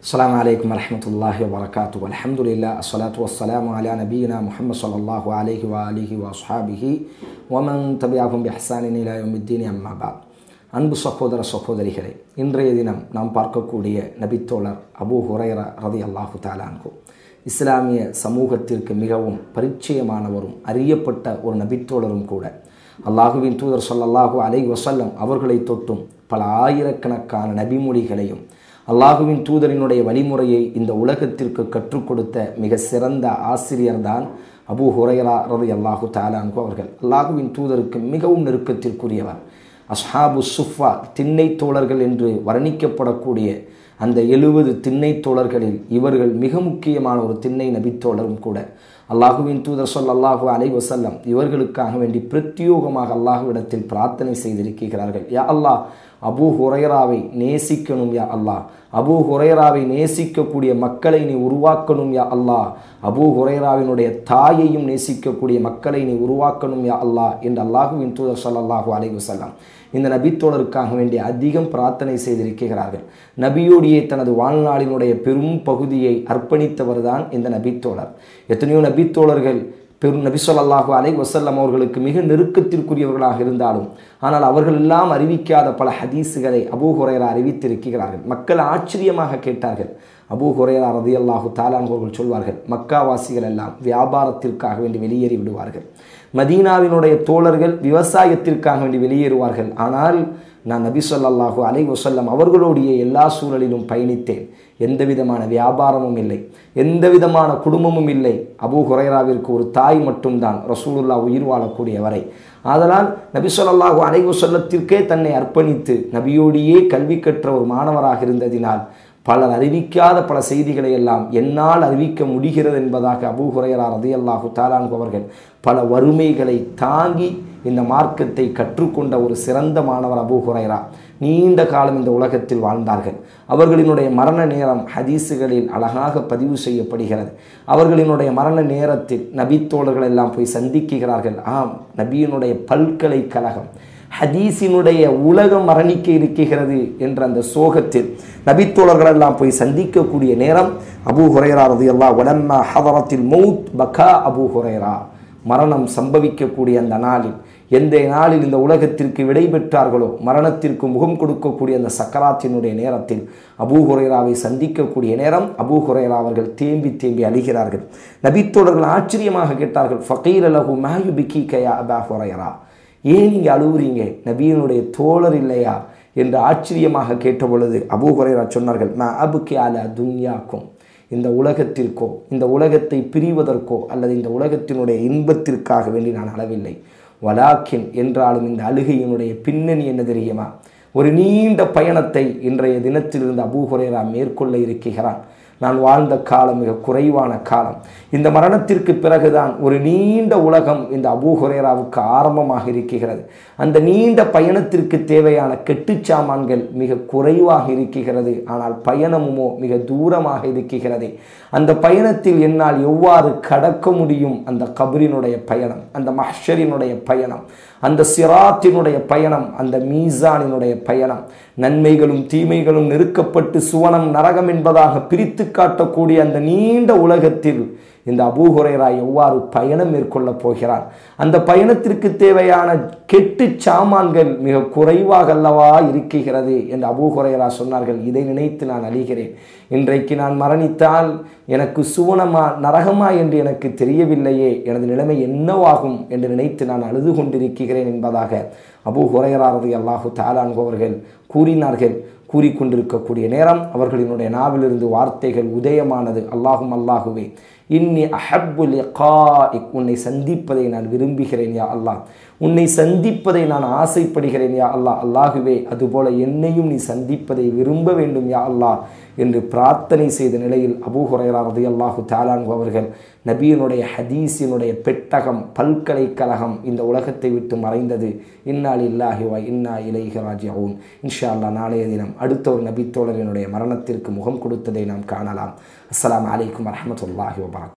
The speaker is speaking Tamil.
السلام عليكم ورحمة الله وبركاته والحمد لله الصلاة والسلام على نبينا محمد صلى الله عليه وآله وأصحابه ومن تبعهم بإحسان إلى يوم الدين أما بعد அன்பு சகோதர சகோதரிகளே இன்றைய தினம் நாம் பார்க்கக்கூடிய நபித்தோழர் அபூ ஹுரைரா ரதி அல்லாஹு தாலான்கு இஸ்லாமிய சமூகத்திற்கு மிகவும் பரிச்சயமானவரும் அறியப்பட்ட ஒரு நபித்தோழரும் கூட அல்லாஹுவின் தூதர் சொல்லல்லாஹு அலை வசல்லம் அவர்களை தொட்டும் பல ஆயிரக்கணக்கான நபிமொழிகளையும் அல்லாஹுவின் தூதரினுடைய வழிமுறையை இந்த உலகத்திற்கு கற்றுக் கொடுத்த மிக சிறந்த ஆசிரியர்தான் அபூ ஹுரைரா ரதி அல்லாஹு தாலான்கு அவர்கள் அல்லாஹுவின் தூதருக்கு மிகவும் நெருக்கத்திற்குரியவர் அஸ்ஹாபு சுஃபா திண்ணை தோழர்கள் என்று வர்ணிக்கப்படக்கூடிய அந்த எழுபது திண்ணை தோழர்களில் இவர்கள் மிக முக்கியமான ஒரு திண்ணை நபித்தோழரும் கூட அல்லாஹுவின் தூதர் சொல் அல்லாஹு அலை வசல்லம் இவர்களுக்காக வேண்டி பிரத்யோகமாக அல்லாஹுவிடத்தில் பிரார்த்தனை செய்திருக்கிறார்கள் யா அல்லாஹ் அபூ ஹுரைராவை நேசிக்கணும் யா அல்லாஹ் அபூ ஹுரைராவை நேசிக்கக்கூடிய மக்களை நீ உருவாக்கணும் யா அல்லாஹ் அபூ ஹுரைராவினுடைய தாயையும் நேசிக்கக்கூடிய மக்களை நீ உருவாக்கணும் யா அல்லாஹ் என்று அல்லாஹுவின் தூதர் சொல்லல்லாஹு அலை வசல்லாம் இந்த நபித்தோழருக்காக வேண்டி அதிகம் பிரார்த்தனை செய்திருக்கிறார்கள் நபியோடையே தனது வாழ்நாளினுடைய பெரும் பகுதியை அர்ப்பணித்தவர் தான் இந்த நபித்தோழர் எத்தனையோ நபித்தோழர்கள் பெரும் நபி சொல்லாஹு அலை வசல்லம் அவர்களுக்கு மிக நெருக்கத்திற்குரியவர்களாக இருந்தாலும் ஆனால் அவர்கள் எல்லாம் அறிவிக்காத பல ஹதீஸுகளை அபூ ஹுரைரா அறிவித்திருக்கிறார்கள் மக்கள் ஆச்சரியமாக கேட்டார்கள் அபூ ஹுரைரா ரதி அல்லாஹு தாலான் அவர்கள் சொல்வார்கள் மக்காவாசிகள் எல்லாம் வியாபாரத்திற்காக வேண்டி வெளியேறி விடுவார்கள் மதீனாவினுடைய தோழர்கள் விவசாயத்திற்காக வேண்டி வெளியேறுவார்கள் ஆனால் நான் நபி சொல்லாஹு அலை வசல்லம் அவர்களுடைய எல்லா சூழலிலும் பயணித்தேன் எந்த விதமான வியாபாரமும் இல்லை எந்த விதமான குடும்பமும் இல்லை அபூ ஹுரைராவிற்கு ஒரு தாய் மட்டும்தான் ரசூலுல்லா உயிர் வாழக்கூடிய வரை ஆதலால் நபி சொல்லாஹு அலை வசல்லத்திற்கே தன்னை அர்ப்பணித்து நபியோடையே கல்வி கற்ற ஒரு மாணவராக இருந்ததினால் பலர் அறிவிக்காத பல செய்திகளை எல்லாம் என்னால் அறிவிக்க முடிகிறது என்பதாக அபூ ஹுரையரா ரதி அல்லாஹு தாலான் அவர்கள் பல வறுமைகளை தாங்கி இந்த மார்க்கத்தை கற்றுக்கொண்ட ஒரு சிறந்த மாணவர் அபூ ஹுரைரா நீண்ட காலம் இந்த உலகத்தில் வாழ்ந்தார்கள் அவர்களினுடைய மரண நேரம் ஹதீஸுகளில் அழகாக பதிவு செய்யப்படுகிறது அவர்களினுடைய மரண நேரத்தில் நபித்தோழர்கள் எல்லாம் போய் சந்திக்கிறார்கள் ஆம் நபியினுடைய பல்கலைக்கழகம் ஹதீஸினுடைய உலகம் மரணிக்க இருக்கிறது என்ற அந்த சோகத்தில் நபித்தோழர்கள் எல்லாம் போய் சந்திக்கக்கூடிய நேரம் அபூ ஹுரைரா ரதி அல்லா உடம்மா ஹதரத்தில் மவுத் பகா அபூ ஹுரைரா மரணம் சம்பவிக்கக்கூடிய அந்த நாளில் எந்த நாளில் இந்த உலகத்திற்கு விடை பெற்றார்களோ மரணத்திற்கு முகம் கொடுக்கக்கூடிய அந்த சக்கராத்தினுடைய நேரத்தில் அபூ ஹுரைராவை சந்திக்கக்கூடிய நேரம் அபூ ஹுரைரா அவர்கள் தேம்பி தேம்பி அழிகிறார்கள் நபித்தோழர்கள் ஆச்சரியமாக கேட்டார்கள் ஃபகீர் அலஹு மேயு பிக்கி கயா அபா ஹுரைரா ஏன் நீங்கள் அழுவுறீங்க நபியனுடைய தோழர் இல்லையா என்று ஆச்சரியமாக கேட்ட பொழுது அபூ ஹுரைரா சொன்னார்கள் ம அபுக்கே அல துன்யாக்கும் இந்த உலகத்திற்கோ இந்த உலகத்தை பிரிவதற்கோ அல்லது இந்த உலகத்தினுடைய இன்பத்திற்காக வேண்டி நான் அளவில்லை வலாக்கின் என்றாலும் இந்த அழுகையினுடைய பின்னணி என்ன தெரியுமா ஒரு நீண்ட பயணத்தை இன்றைய தினத்திலிருந்து அபூஹுரேரா மேற்கொள்ள இருக்கிறான் நான் வாழ்ந்த காலம் மிக குறைவான காலம் இந்த மரணத்திற்கு பிறகுதான் ஒரு நீண்ட உலகம் இந்த அபூஹுரேராவுக்கு ஆரம்பமாக இருக்கிறது அந்த நீண்ட பயணத்திற்கு தேவையான கெட்டுச்சாமான்கள் மிக குறைவாக இருக்கிறது ஆனால் பயணமுமோ மிக தூரமாக இருக்கிறது அந்த பயணத்தில் என்னால் எவ்வாறு கடக்க முடியும் அந்த கபரினுடைய பயணம் அந்த மஹ்ஷரினுடைய பயணம் அந்த சிராத்தினுடைய பயணம் அந்த மீசானினுடைய பயணம் நன்மைகளும் தீமைகளும் நெருக்கப்பட்டு சுவனம் நரகம் என்பதாக பிரித்து காட்டக்கூடிய அந்த நீண்ட உலகத்தில் இந்த அபூஹுரைரா எவ்வாறு பயணம் மேற்கொள்ளப் போகிறார் அந்த பயணத்திற்கு தேவையான கெட்டு சாமான்கள் மிக குறைவாக அல்லவா இருக்கிறது என்று அபூஹுரைரா சொன்னார்கள் இதை நினைத்து நான் அழிகிறேன் இன்றைக்கு நான் மரணித்தால் எனக்கு சுவனமா நரகமா என்று எனக்கு தெரியவில்லையே எனது நிலைமை என்னவாகும் என்று நினைத்து நான் அழுது கொண்டிருக்கிறேன் என்பதாக அபூ ஹுரையராரது அல்லாஹு தாலான்கோவர்கள் கூறினார்கள் கூறிக்கொண்டிருக்கக்கூடிய நேரம் அவர்களினுடைய நாவிலிருந்து வார்த்தைகள் உதயமானது அல்லாஹும் அல்லாஹுவே இன்னி அஹப்புல் உன்னை சந்திப்பதை நான் விரும்புகிறேன் யா அல்லாஹ் உன்னை சந்திப்பதை நான் ஆசைப்படுகிறேன் யா அல்லாஹ் அல்லாஹுவே அதுபோல என்னையும் நீ சந்திப்பதை விரும்ப வேண்டும் யா அல்லாஹ் என்று பிரார்த்தனை செய்த நிலையில் அபூ ஹுரைரா ரதி அல்லாஹு தாலான்கு அவர்கள் நபியினுடைய ஹதீஸினுடைய பெட்டகம் பல்கலைக்கழகம் இந்த உலகத்தை விட்டு மறைந்தது இன்னால் இல்லாஹி வா இன்னா இலைஹி ராஜியவும் இன்ஷா அல்லா நாளைய தினம் அடுத்த ஒரு நபித்தோழரினுடைய மரணத்திற்கு முகம் கொடுத்ததை நாம் காணலாம் அஸ்லாம் அலைக்கும் வரமத்துல்லாஹி வபரக்